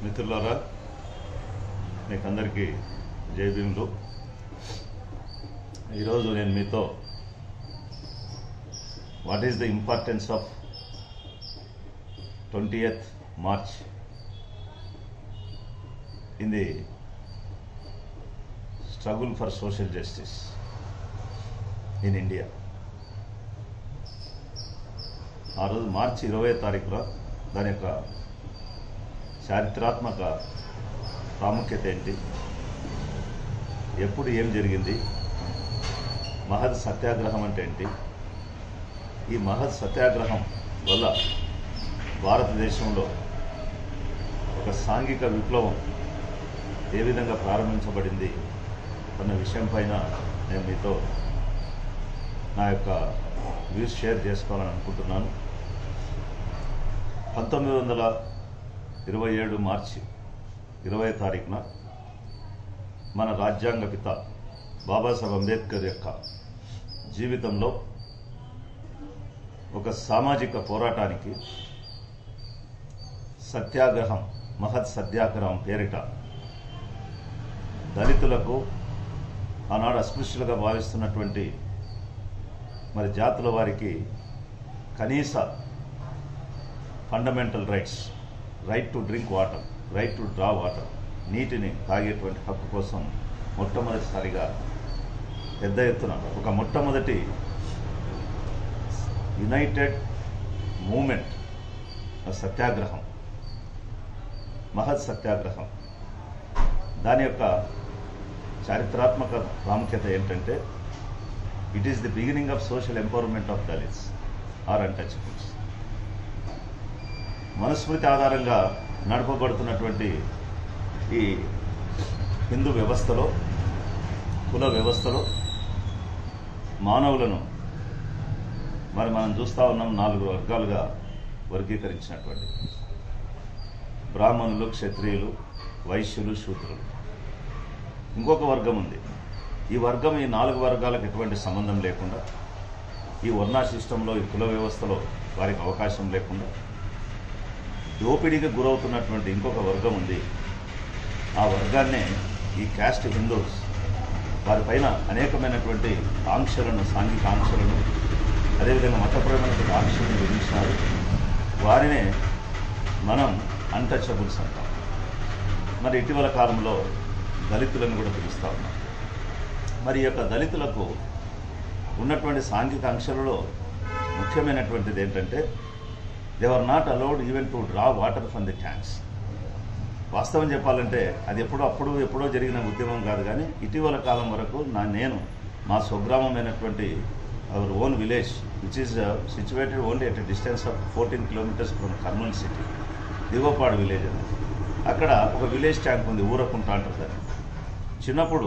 మిత్రులారా మీకు అందరికీ జై భీములు ఈరోజు నేను మీతో what is the importance of twentieth March in the struggle for social justice in India ఆ రోజు మార్చి ఇరవై తారీఖున దాని యొక్క చారిత్రాత్మక ప్రాముఖ్యత ఏంటి ఎప్పుడు ఏం జరిగింది మహద్ సత్యాగ్రహం అంటే ఏంటి ఈ మహద్ సత్యాగ్రహం వల్ల భారతదేశంలో ఒక సాంఘిక విప్లవం ఏ విధంగా ప్రారంభించబడింది అన్న విషయం పైన నేను మీతో నా యొక్క వ్యూస్ షేర్ చేసుకోవాలని అనుకుంటున్నాను పంతొమ్మిది వందల ఇరవై ఏడు మార్చి ఇరవై తారీఖున మన రాజ్యాంగ పిత బాబాసాహెబ్ అంబేద్కర్ యొక్క జీవితంలో ఒక సామాజిక పోరాటానికి సత్యాగ్రహం మహత్ సత్యాగ్రహం పేరిట దళితులకు ఆనాడు అస్పృశ్యులుగా భావిస్తున్నటువంటి మరి జాతుల వారికి కనీస fundamental rights right to drink water right to draw water నీటిని తాగేటువంటి హక్కు కోసం మొట్టమొదటిసారిగా పెద్ద ఎత్తున ఒక మొట్టమొదటి యునైటెడ్ మూమెంట్ సత్యాగ్రహం మహత్ సత్యాగ్రహం దాని యొక్క చారిత్రాత్మక ప్రాముఖ్యత ఏంటంటే it is the beginning of social empowerment of Dalits or untouchables Manusmriti ఆధారంగా నడపబడుతున్నటువంటి ఈ హిందూ వ్యవస్థలో కుల వ్యవస్థలో మానవులను మరి మనం చూస్తూ ఉన్నాం నాలుగు వర్గాలుగా వర్గీకరించినటువంటి బ్రాహ్మణులు క్షత్రియులు వైశ్యులు శూద్రులు ఇంకొక వర్గం ఉంది ఈ వర్గం ఈ నాలుగు వర్గాలకు ఎటువంటి సంబంధం లేకుండా ఈ వర్ణా సిస్టంలో ఈ కుల వ్యవస్థలో వారికి అవకాశం లేకుండా దోపిడీకి గురవుతున్నటువంటి ఇంకొక వర్గం ఉంది ఆ వర్గాన్నే ఈ క్యాస్ట్ హిందూస్ వారిపైన అనేకమైనటువంటి ఆంక్షలను సాంఘిక ఆంక్షలను అదేవిధంగా మతపరమైనటువంటి ఆంక్షలను విధించినారు వారినే మనం అన్టచబుల్స్ అంటాం మరి ఇటీవల కాలంలో దళితులను కూడా పిలుస్తూ ఉన్నాం మరి ఈ యొక్క దళితులకు ఉన్నటువంటి సాంఘిక ఆంక్షలలో ముఖ్యమైనటువంటిది ఏంటంటే they are not allowed even to draw water from the tanks వాస్తవం చెప్పాలంటే అది ఎప్పుడో అప్పుడు ఎప్పుడో జరిగిన ఉద్యమం కాదు కానీ ఇటీవల కాలం వరకు నా నేను మా స్వగ్రామమైనటువంటి our own village which is situated only at distance of fourteen kilometres from Kurnool city Digopadu village అని అక్కడ ఒక విలేజ్ ట్యాంక్ ఉంది ఊరకుంట అంటారు దాన్ని చిన్నప్పుడు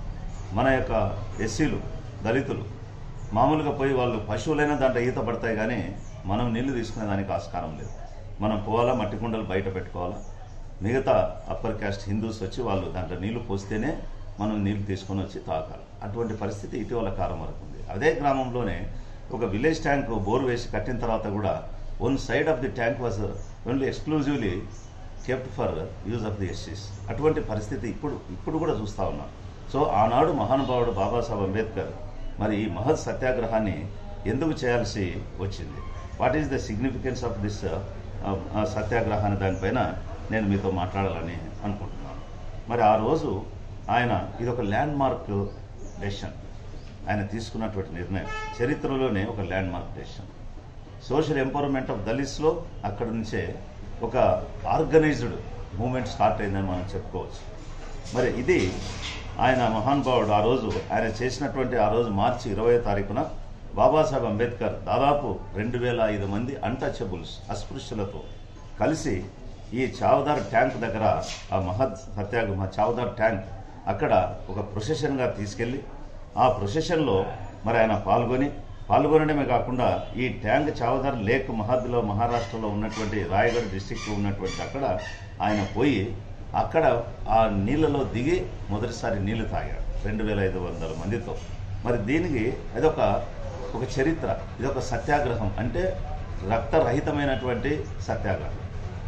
మన యొక్క ఎస్సీలు దళితులు మామూలుగా పోయి వాళ్ళు పశువులైనా దాంట్లో ఈత పడతాయి కానీ మనం నీళ్లు తీసుకునే దానికి ఆస్కారం లేదు మనం పోవాలా మట్టి కుండలు బయట పెట్టుకోవాలా మిగతా అప్పర్ క్యాస్ట్ హిందూస్ వచ్చి వాళ్ళు దాంట్లో నీళ్లు పోస్తేనే మనం నీళ్లు తీసుకొని వచ్చి తాగాలి అటువంటి పరిస్థితి ఇటీవల కాలం వరకు ఉంది అదే గ్రామంలోనే ఒక విలేజ్ ట్యాంక్ బోర్ వేసి కట్టిన తర్వాత కూడా one side of the tank was only exclusively kept for use of the ఎస్సీస్ అటువంటి పరిస్థితి ఇప్పుడు ఇప్పుడు కూడా చూస్తూ ఉన్నాం సో ఆనాడు మహానుభావుడు బాబాసాహెబ్ అంబేద్కర్ మరి ఈ మహత్ సత్యాగ్రహాన్ని ఎందుకు చేయాల్సి వచ్చింది what is the significance of this సత్యాగ్రహాన్ని దానిపైన నేను మీతో మాట్లాడాలని అనుకుంటున్నాను మరి ఆ రోజు ఆయన ఇది ఒక ల్యాండ్ మార్క్ డెసిషన్ ఆయన తీసుకున్నటువంటి నిర్ణయం చరిత్రలోనే ఒక landmark decision social empowerment of దళిత్స్లో అక్కడి నుంచే ఒక ఆర్గనైజ్డ్ మూమెంట్ స్టార్ట్ అయిందని మనం చెప్పుకోవచ్చు మరి ఇది ఆయన మహానుభావుడు ఆ రోజు ఆయన చేసినటువంటి ఆ రోజు మార్చి ఇరవై తారీఖున బాబాసాహెబ్ అంబేద్కర్ దాదాపు రెండు వేల ఐదు మంది అన్టచబుల్స్ అస్పృశ్యులతో కలిసి ఈ చావదార్ ట్యాంక్ దగ్గర ఆ మహత్ సత్యాగ్రహ చావదార్ ట్యాంక్ అక్కడ ఒక ప్రొసెషన్గా తీసుకెళ్ళి ఆ ప్రొసెషన్లో మరి ఆయన పాల్గొని పాల్గొనడమే కాకుండా ఈ ట్యాంక్ చావదార్ లేక్ మహద్లో మహారాష్ట్రలో ఉన్నటువంటి రాయగఢ్ డిస్టిక్లో ఉన్నటువంటి అక్కడ ఆయన పోయి అక్కడ ఆ నీళ్ళలో దిగి మొదటిసారి నీళ్లు తాగాడు రెండు వేల ఐదు వందల మందితో మరి దీనికి అదొక ఒక చరిత్ర ఇదొక సత్యాగ్రహం అంటే రక్తరహితమైనటువంటి సత్యాగ్రహం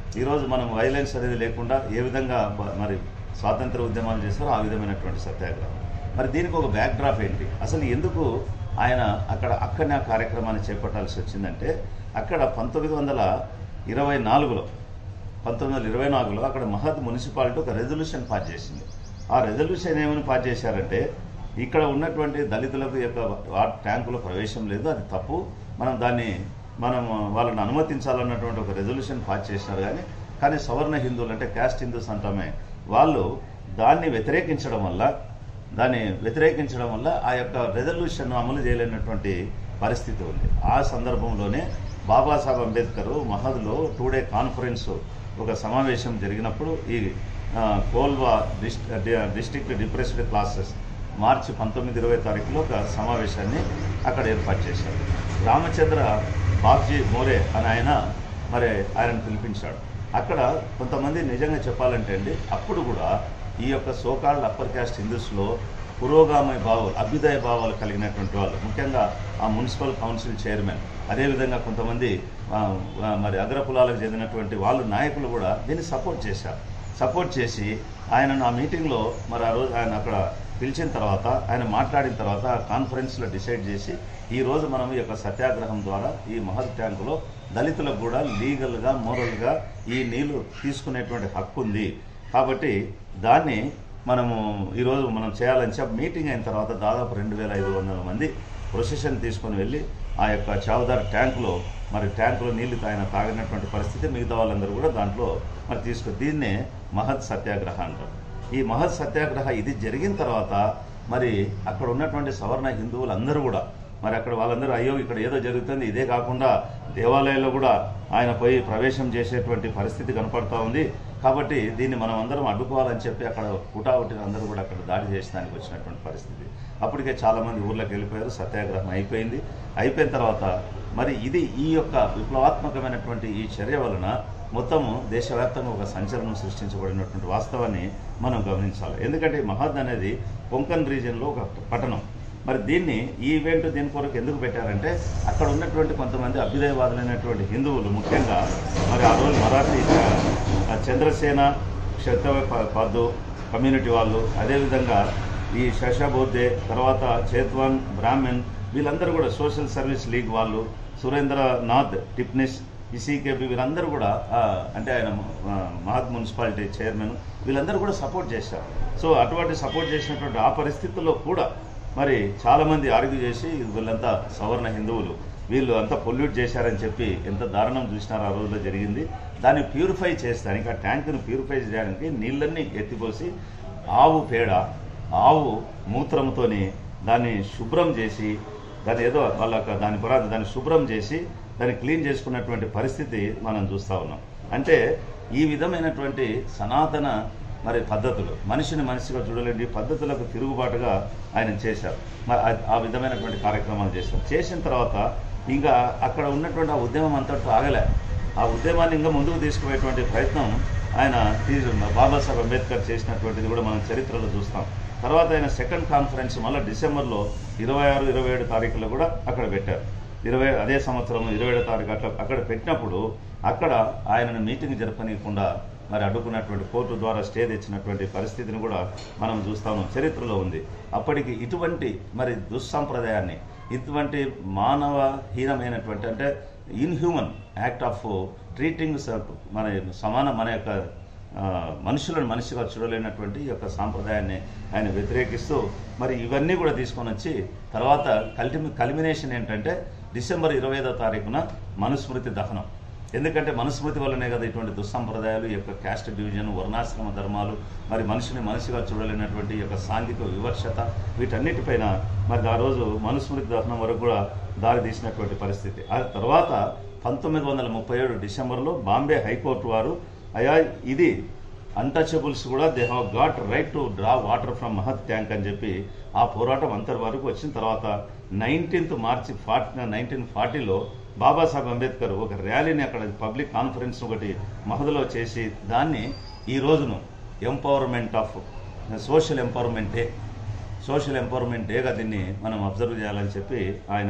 ఈరోజు మనం వైలెన్స్ అనేది లేకుండా ఏ విధంగా బ- మరి స్వాతంత్ర ఉద్యమాలు చేస్తారో ఆ విధమైనటువంటి సత్యాగ్రహం మరి దీనికి ఒక బ్యాక్ డ్రాప్ ఏంటి అసలు ఎందుకు ఆయన అక్కడ అక్కడనే ఆ కార్యక్రమాన్ని చేపట్టాల్సి వచ్చిందంటే అక్కడ పంతొమ్మిది వందల ఇరవై నాలుగులో పంతొమ్మిది వందల ఇరవై నాలుగులో అక్కడ మహద్ మున్సిపాలిటీ ఒక రెజల్యూషన్ పాస్ చేసింది ఆ రెజల్యూషన్ ఏమని పాస్ చేశారంటే ఇక్కడ ఉన్నటువంటి దళితులకు ఈ యొక్క వా- ట్యాంకులో ప్రవేశం లేదు అది తప్పు మనం దాన్ని మనం వాళ్ళని అనుమతించాలన్నటువంటి ఒక రెజల్యూషన్ పాస్ చేసినారు కానీ కానీ సవర్ణ హిందువులు అంటే క్యాస్ట్ హిందూస్ అంటామే వాళ్ళు దాన్ని వ్యతిరేకించడం వల్ల దాన్ని వ్యతిరేకించడం వల్ల ఆ యొక్క రెజల్యూషన్ అమలు చేయలేనటువంటి పరిస్థితి ఉంది ఆ సందర్భంలోనే బాబాసాహెబ్ అంబేద్కర్ మహద్లో టూ డే కాన్ఫరెన్స్ ఒక సమావేశం జరిగినప్పుడు ఈ ఆ, Kolaba dis district depressed classes మార్చి పంతొమ్మిది ఇరవై తారీఖులో ఒక సమావేశాన్ని అక్కడ ఏర్పాటు చేశారు రామచంద్ర బాబ్జీ మోరే అని ఆయన మరి ఆయనను పిలిపించాడు అక్కడ కొంతమంది నిజంగా చెప్పాలంటే అండి అప్పుడు కూడా ఈ యొక్క సోకాల్డ్ అప్పర్ క్యాస్ట్ హిందూస్లో పురోగామి భావాలు అభ్యుదయ భావాలు కలిగినటువంటి వాళ్ళు ముఖ్యంగా ఆ మున్సిపల్ కౌన్సిల్ చైర్మన్ అదేవిధంగా కొంతమంది ఆ, ఆ, మరి అగ్రకులాలకు చెందినటువంటి వాళ్ళు నాయకులు కూడా దీన్ని సపోర్ట్ చేశారు సపోర్ట్ చేసి ఆయనను ఆ మీటింగ్లో మరి ఆ రోజు ఆయన అక్కడ పిలిచిన తర్వాత ఆయన మాట్లాడిన తర్వాత ఆ కాన్ఫరెన్స్లో డిసైడ్ చేసి ఈ రోజు మనం ఈ యొక్క సత్యాగ్రహం ద్వారా ఈ మహత్ ట్యాంకులో దళితులకు కూడా లీగల్గా మోరల్గా ఈ నీళ్లు తీసుకునేటువంటి హక్కు ఉంది కాబట్టి దాన్ని మనము ఈరోజు మనం చేయాలని చెప్పి మీటింగ్ అయిన తర్వాత దాదాపు రెండు వేల ఐదు వందల మంది ప్రొసెషన్ తీసుకొని వెళ్ళి ఆ యొక్క చావదార్ ట్యాంకులో మరి ట్యాంకులో నీళ్లు ఆయన తాగినటువంటి పరిస్థితి మిగతా వాళ్ళందరూ కూడా దాంట్లో మరి తీసుకు దీన్నే మహత్ సత్యాగ్రహ అంటారు ఈ మహత్ సత్యాగ్రహ ఇది జరిగిన తర్వాత మరి అక్కడ ఉన్నటువంటి సవర్ణ హిందువులందరూ కూడా మరి అక్కడ వాళ్ళందరూ అయ్యో ఇక్కడ ఏదో జరుగుతుంది ఇదే కాకుండా దేవాలయాల్లో కూడా ఆయన పోయి ప్రవేశం చేసేటువంటి పరిస్థితి కనపడతా ఉంది కాబట్టి దీన్ని మనం అందరం అడ్డుకోవాలని చెప్పి అక్కడ పుటావుటిన అందరూ కూడా అక్కడ దాడి చేసడానికి వచ్చినటువంటి పరిస్థితి అప్పటికే చాలామంది ఊర్లోకి వెళ్ళిపోయారు సత్యాగ్రహం అయిపోయింది అయిపోయిన తర్వాత మరి ఇది ఈ యొక్క విప్లవాత్మకమైనటువంటి ఈ చర్య వలన మొత్తము దేశవ్యాప్తంగా ఒక సంచలనం సృష్టించబడినటువంటి వాస్తవాన్ని మనం గమనించాలి ఎందుకంటే ఈ మహద్ అనేది కొంకన్ రీజియన్లో ఒక పట్టణం మరి దీన్ని ఈ ఈవెంట్ దీని కొరకు ఎందుకు పెట్టారంటే అక్కడ ఉన్నటువంటి కొంతమంది అభ్యుదయవాదులైనటువంటి హిందువులు ముఖ్యంగా మరి ఆ రోజు మరాఠీ ఆ, చంద్రసేన క్షత్రవ ప- పద్దు కమ్యూనిటీ వాళ్ళు అదేవిధంగా ఈ శశాబోద్దే తర్వాత చేత్వాన్ బ్రాహ్మణ్ వీళ్ళందరూ కూడా సోషల్ సర్వీస్ లీగ్ వాళ్ళు సురేంద్రనాథ్ టిప్నిస్ ఈసీకేబి వీళ్ళందరూ కూడా ఆ, అంటే ఆయన ఆ, మహత్ మున్సిపాలిటీ చైర్మన్ వీళ్ళందరూ కూడా సపోర్ట్ చేశారు సో అటువంటి సపోర్ట్ చేసినటువంటి ఆ పరిస్థితుల్లో కూడా మరి చాలామంది ఆర్గ్యూ చేసి వీళ్ళంతా సవర్ణ హిందువులు వీళ్ళు అంతా పొల్యూట్ చేశారని చెప్పి ఎంత దారుణం చూసినారు ఆ రోజులో జరిగింది దాన్ని ప్యూరిఫై చేస్తానికి ఆ ట్యాంకును ప్యూరిఫై చేయడానికి నీళ్ళన్నీ ఎత్తిపోసి ఆవు పేడ ఆవు మూత్రంతోని దాన్ని శుభ్రం చేసి దాన్ని ఏదో వాళ్ళ దాని పురా దాన్ని శుభ్రం చేసి దాన్ని క్లీన్ చేసుకున్నటువంటి పరిస్థితి మనం చూస్తూ ఉన్నాం అంటే ఈ విధమైనటువంటి సనాతన మరి పద్ధతులు మనిషిని మనిషిగా చూడలేని పద్ధతులకు తిరుగుబాటుగా ఆయన చేశారు మరి ఆ- ఆ విధమైనటువంటి కార్యక్రమాలు చేశారు చేసిన తర్వాత ఇంకా అక్కడ ఉన్నటువంటి ఆ ఉద్యమం అంతటితో ఆగలే ఆ ఉద్యమాన్ని ఇంకా ముందుకు తీసుకుపోయేటువంటి ప్రయత్నం ఆయన తీసు బాబాసాహెబ్ అంబేద్కర్ చేసినటువంటిది కూడా మనం చరిత్రలో చూస్తాం తర్వాత ఆయన సెకండ్ కాన్ఫరెన్స్ మళ్ళీ డిసెంబర్లో ఇరవై ఆరు ఇరవై ఏడు తారీఖులో కూడా అక్కడ పెట్టారు ఇరవై అదే సంవత్సరం ఇరవై ఏడో తారీఖు అట్లా అక్కడ పెట్టినప్పుడు అక్కడ ఆయనను మీటింగ్ జరపనీయకుండా మరి అడ్డుకున్నటువంటి కోర్టు ద్వారా స్టే తెచ్చినటువంటి పరిస్థితిని కూడా మనం చూస్తాము చరిత్రలో ఉంది అప్పటికి ఇటువంటి మరి దుస్సంప్రదాయాన్ని ఇటువంటి మానవహీనమైనటువంటి అంటే ఇన్హ్యూమన్ యాక్ట్ ఆఫ్ ట్రీటింగ్ మన సమాన మన యొక్క ఆ, మనుషులను మనిషిగా చూడలేనటువంటి ఈ యొక్క సాంప్రదాయాన్ని ఆయన వ్యతిరేకిస్తూ మరి ఇవన్నీ కూడా తీసుకొని వచ్చి తర్వాత కల్టి కల్మినేషన్ ఏంటంటే డిసెంబర్ ఇరవై ఐదో తారీఖున మనుస్మృతి దహనం ఎందుకంటే మనుస్మృతి వల్లనే కదా ఇటువంటి దుస్సంప్రదాయాలు ఈ యొక్క క్యాస్ట్ డివిజన్ వర్ణాశ్రమ ధర్మాలు మరి మనిషిని మనిషిగా చూడలేనటువంటి ఈ యొక్క సాంఘిక వివక్షత వీటన్నిటిపైన మరి ఆ రోజు మనుస్మృతి దహనం వరకు కూడా దారి తీసినటువంటి పరిస్థితి ఆ తర్వాత పంతొమ్మిది వందల ముప్పై ఏడు డిసెంబర్లో బాంబే హైకోర్టు వారు అయా ఇది అన్టచబుల్స్ కూడా they have got right to draw water from Mahad tank అని చెప్పి ఆ పోరాటం అంతర్ వరకు వచ్చిన తర్వాత నైన్టీన్త్ మార్చి ఫార్టీ నైన్టీన్ ఫార్టీలో బాబాసాహెబ్ అంబేద్కర్ ఒక ర్యాలీని అక్కడ పబ్లిక్ కాన్ఫరెన్స్ ఒకటి మహదలో చేసి దాన్ని ఈ రోజును empowerment of social empowerment day social empowerment డేగా దీన్ని మనం అబ్జర్వ్ చేయాలని చెప్పి ఆయన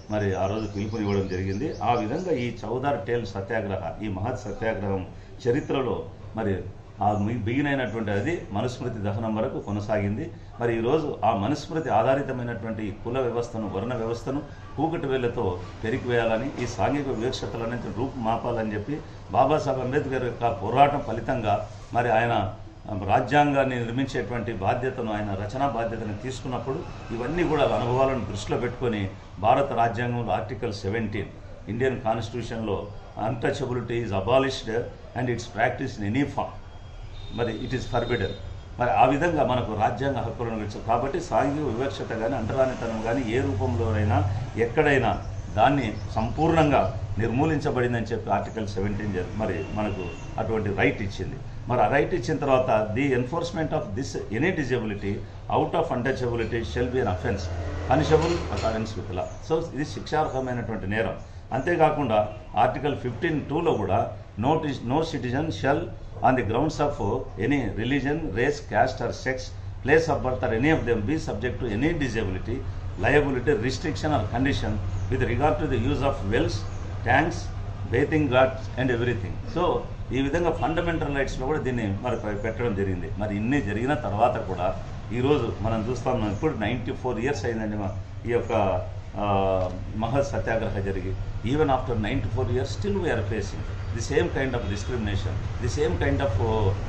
మరి ఆ రోజు పిలుపునివ్వడం జరిగింది ఆ విధంగా ఈ చౌదార్ టేల్ సత్యాగ్రహ ఈ మహత్ సత్యాగ్రహం చరిత్రలో మరి ఆ మి- బిగినైనటువంటి అది మనుస్మృతి దహనం వరకు కొనసాగింది మరి ఈరోజు ఆ మనుస్మృతి ఆధారితమైనటువంటి ఈ కుల వ్యవస్థను వర్ణ వ్యవస్థను కూకటి వేళ్లతో పెరికివేయాలని ఈ సాంఘిక వివక్షతలన్నింటిని రూపుమాపాలని చెప్పి బాబాసాహెబ్ అంబేద్కర్ యొక్క పోరాటం ఫలితంగా మరి ఆయన రాజ్యాంగాన్ని నిర్మించేటువంటి బాధ్యతను ఆయన రచనా బాధ్యతను తీసుకున్నప్పుడు ఇవన్నీ కూడా అనుభవాలను దృష్టిలో పెట్టుకొని భారత రాజ్యాంగంలో ఆర్టికల్ సెవెంటీన్ ఇండియన్ కాన్స్టిట్యూషన్లో untouchability is abolished and its practice in any form మరి ఇట్ ఈస్ ఫర్బిడన్ మరి ఆ విధంగా మనకు రాజ్యాంగ హక్కులను ఇచ్చారు కాబట్టి సాంఘిక వివక్షత కానీ అంటరానితనం కానీ ఏ రూపంలోనైనా ఎక్కడైనా దాన్ని సంపూర్ణంగా నిర్మూలించబడిందని చెప్పి ఆర్టికల్ సెవెంటీన్ మరి మనకు అటువంటి రైట్ ఇచ్చింది మరి ఆ రైట్ ఇచ్చిన తర్వాత the enforcement of this any disability out of untouchability shall be an offence punishable accordance with law so ఇది శిక్షార్హమైనటువంటి నేరం అంతేకాకుండా ఆర్టికల్ ఫిఫ్టీన్ టూలో కూడా no no citizen shall on the grounds of any religion race caste or sex place of birth or any of them be subject to any disability liability restriction or condition with regard to the use of wells tanks bathing Ghats and everything so ఈ విధంగా fundamental రైట్స్లో కూడా దీన్ని మరి పె- పెట్టడం జరిగింది మరి ఇన్ని జరిగిన తర్వాత కూడా ఈరోజు మనం చూస్తా ఉన్నాం ఇప్పుడు నైంటీ ఫోర్ ఇయర్స్ అయిందండి మా ఈ యొక్క ఆ, మహత్ సత్యాగ్రహ జరిగి even after ninety four years still we are facing the same kind of discrimination the same kind of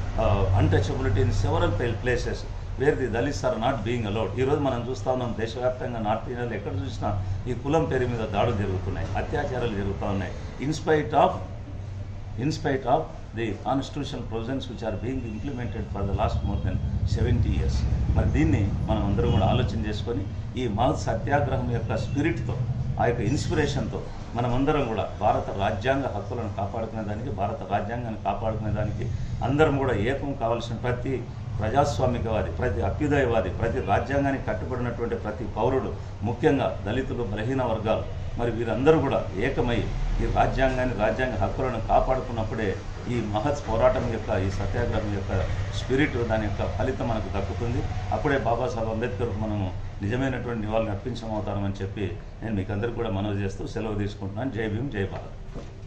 untouchability in several places where the Dalits are not being allowed ఈరోజు మనం చూస్తా ఉన్నాం దేశవ్యాప్తంగా నార్త్ ఇండియాలో ఎక్కడ చూసినా ఈ కులం పేరు మీద దాడులు జరుగుతున్నాయి అత్యాచారాలు జరుగుతూ ఉన్నాయి in spite of in spite of the constitution provisions which are being implemented for the last more than seventy years మరి దీన్ని మనం అందరం కూడా ఆలోచన చేసుకొని ఈ మహత్ సత్యాగ్రహం యొక్క స్పిరిట్తో ఆ యొక్క ఇన్స్పిరేషన్తో మనమందరం కూడా భారత రాజ్యాంగ హక్కులను కాపాడుకునే దానికి భారత రాజ్యాంగాన్ని కాపాడుకునే దానికి అందరం కూడా ఏకం కావాల్సిన ప్రతి ప్రజాస్వామికవాది ప్రతి అభ్యుదయవాది ప్రతి రాజ్యాంగానికి కట్టుబడినటువంటి ప్రతి పౌరుడు ముఖ్యంగా దళితులు బలహీన వర్గాలు మరి వీరందరూ కూడా ఏకమై ఈ రాజ్యాంగాన్ని రాజ్యాంగ హక్కులను కాపాడుకున్నప్పుడే ఈ మహత్ పోరాటం యొక్క ఈ సత్యాగ్రహం యొక్క స్పిరిట్ దాని యొక్క ఫలితం మనకు దక్కుతుంది అప్పుడే బాబాసాహెబ్ అంబేద్కర్ మనము నిజమైనటువంటి నివాళులు అర్పించమవుతామని చెప్పి నేను మీకు అందరికీ కూడా మనవి చేస్తూ సెలవు తీసుకుంటున్నాను జై భీమ్ జై భారత్